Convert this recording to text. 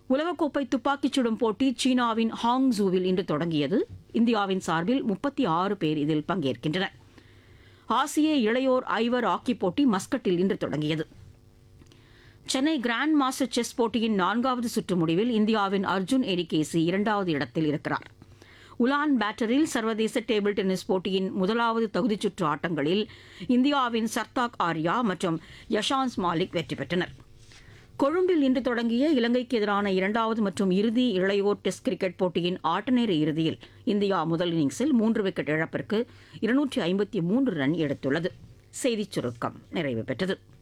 உலகக்கோப்பை துப்பாக்கிச் சுடும் போட்டி சீனாவின் ஹாங்ஸூவில் இன்று தொடங்கியது இந்தியாவின் சார்பில் முப்பத்தி ஆறு பேர் இதில் பங்கேற்கின்றனர் ஆசிய இளையோர் ஐவர் ஹாக்கி போட்டி மஸ்கட்டில் இன்று தொடங்கியது சென்னை கிராண்ட் மாஸ்டர் செஸ் போட்டியின் நான்காவது சுற்று முடிவில் இந்தியாவின் அர்ஜுன் எரிகேசி இரண்டாவது இடத்தில் இருக்கிறார் உலான் பேட்டரில் சர்வதேச டேபிள் டென்னிஸ் போட்டியின் முதலாவது தகுதிச் சுற்று ஆட்டங்களில் இந்தியாவின் சர்தாக் ஆர்யா மற்றும் யஷான்ஸ் மாலிக் வெற்றி பெற்றனர் கொழும்பில் இன்று தொடங்கிய இலங்கைக்கு எதிரான இரண்டாவது மற்றும் இறுதி இளையோர் டெஸ்ட் கிரிக்கெட் போட்டியின் ஆட்டநேர இறுதியில் இந்தியா முதல் இன்னிங்ஸில் மூன்று விக்கெட் இழப்பிற்கு இருநூற்றி ஐம்பத்தி மூன்று ரன் எடுத்துள்ளது செய்திச் சுருக்கம் நிறைவு பெற்றது